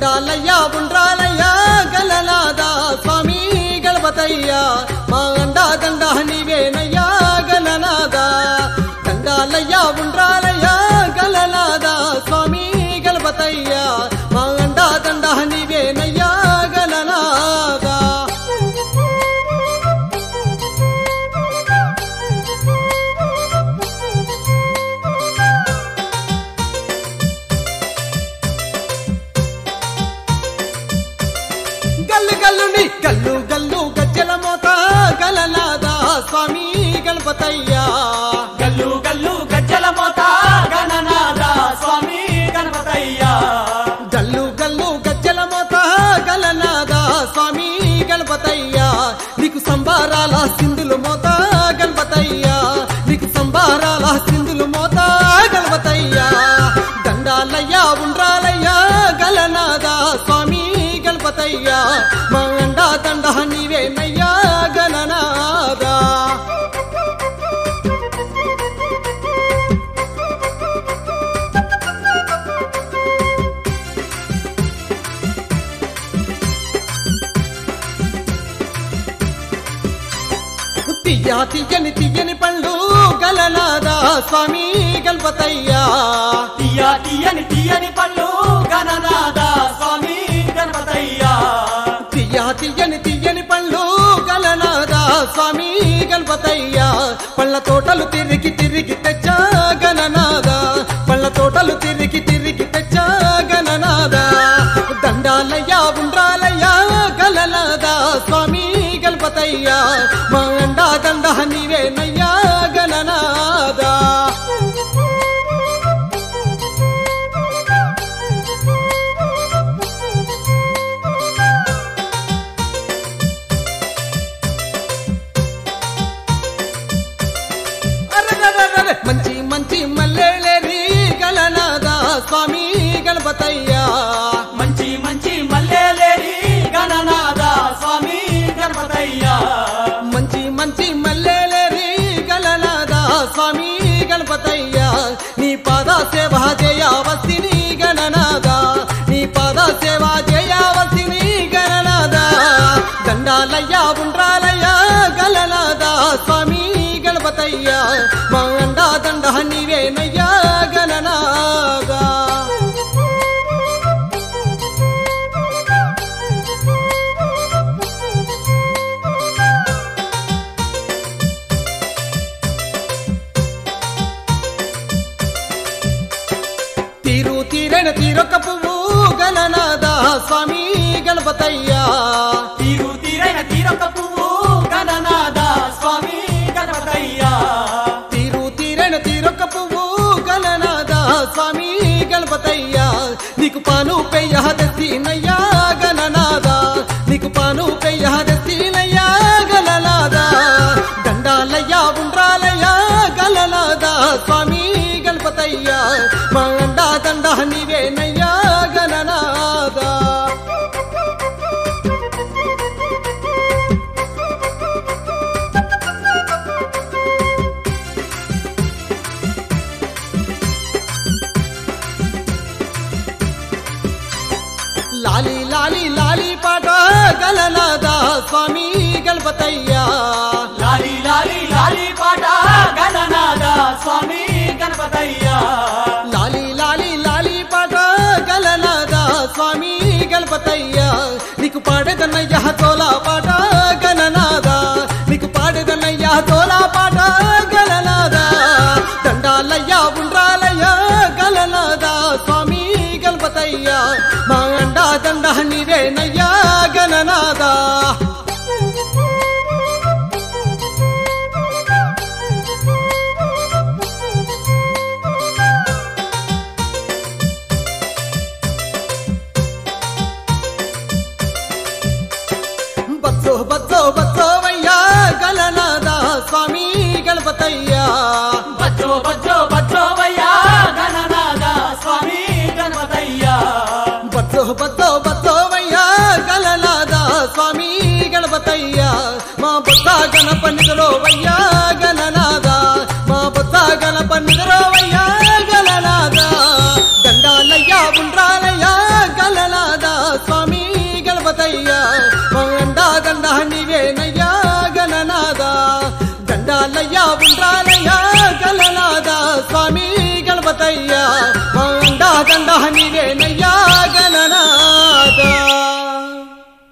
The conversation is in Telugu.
దండాలయ్యా ఉండ్రాలయ్యా గలనాదా స్వామి గణపతయ్యా మా అండా దండ నీవేనయ్యా గలనాదా దండాలయ్యా ఉండ్రాలయ్యా గలనాదా స్వామి గణపతయ్యా మా అండా దండ నీవేనయ్యా గలనాదా గల్లు గల్లుని గల్లు గల్లు గజ్జల మోత గలనాదా స్వామి గణపతయ్యా గల్లు గల్లు గజ్జల మోత గణనాద స్వామి గణపతయ్యా గల్లు గల్లు గజ్జల మోత గలనాదా స్వామి గణపతయ్యా నీకు సంబారాల సింధులు మోత గణపతయ్యా నీకు సంబారాల సింధులు మోత గణపతయ్యా దండాలయ్యా ఉండ్రాలయ్యా గలనాదా స్వామి గణపతయ్యా మా అండా దండ నీవేనయ్యా గణనాదా తియ్యా తియ్యని తియ్యని పండ్లు గలనాదా స్వామి గణపతయ్యా తీయ తీయని తీయని పళ్ళు గణనాద స్వామి గణపతయ్యా తియ్యా తియ్యని తియ్యని పండ్లు గలనాదా స్వామి గణపతయ్యా పళ్ళ తోటలు తిరిగి తిరిగి తెచ్చా గణనాదా పళ్ళ తోటలు తిరిగి తిరిగి తెచ్చా గణనాదా దండాలయ్యా ఉండ్రాలయ్యా గలనాదా స్వామి గణపతయ్యా మా అండా దండ నీవేనయ్యా గణనాదా అరెరెరెరెరె, మంచి మంచి మల్లెలేరి గలనాదా స్వామి గణపతయ్యా మంచి మంచి మల్లెలేరి గణనాద స్వామి గణపతయ్యా మంచి మంచి మల్లెలేరి గలనాదా స్వామి గణపతయ్యా నీ పాద సేవ చేయవస్తిని గణనాదా నీ పాద సేవ చేయవస్తిని గణనాదా దండాలయ్యా ఉండ్రాలయ్యా గలనాదా స్వామి గణపతయ్యా మా అండా దండ నీవేనయ్యా గణనాదా తీరు తీరైన తీరొక్క పువ్వు గణనాదా స్వామి గణపతయ్యా తీరు తీరైన తీరొక పువ్వు గణనాద స్వామి గణపతయ్యా తీరు తీరైన తీరొక్క పువ్వు గణనాదా స్వామి గణపతయ్యా నీకు పాను పెయ్య దస్తీనయ్యా గణనాదా నీకు పాను పెయ్య దస్తీనయ్యా గణనాదా దండాలయ్యా ఉండ్రాలయ్యా గణనాదా స్వామి గణపతయ్యా మా అండా దండ నీవేనయ్యా గణనాదా లాలి లాలి లాలి పాట గలనాదా స్వామి గణపతయ్యా లాలి లాలి లాలి పాట గణనాద స్వామి గణపతయ్యా లాలి లాలి లాలి పాట గలనాదా స్వామి గణపతయ్యా నీకు పాడేదన్నయ్యా తోలా పాట గణనాదా నీకు పాడేదన్నయ్యా తోలా పాట గలనాదా దండాలయ్యా ఉండ్రాలయ్యా గలనాదా స్వామి గణపతయ్యా మా అండా దండ నీవేనయ్యా గణనాదా బచ్చో బచ్చో బచ్చోవయ్యా గలనాదా స్వామి గణపతయ్యా బచ్చో బచ్చో బచ్చోవయ్యా గణనాద స్వామి గణపతయ్యా బచ్చో బచ్చో బచ్చోవయ్యా గలనాదా స్వామి గణపతయ్యా మా బొత్త గణప నిధులోవయ్యా గణనాదా మా బొత్త గణప నిధులోవయ్యా గణనాదా దండాలయ్యా ఉండ్రాలయ్యా గలనాదా నీవే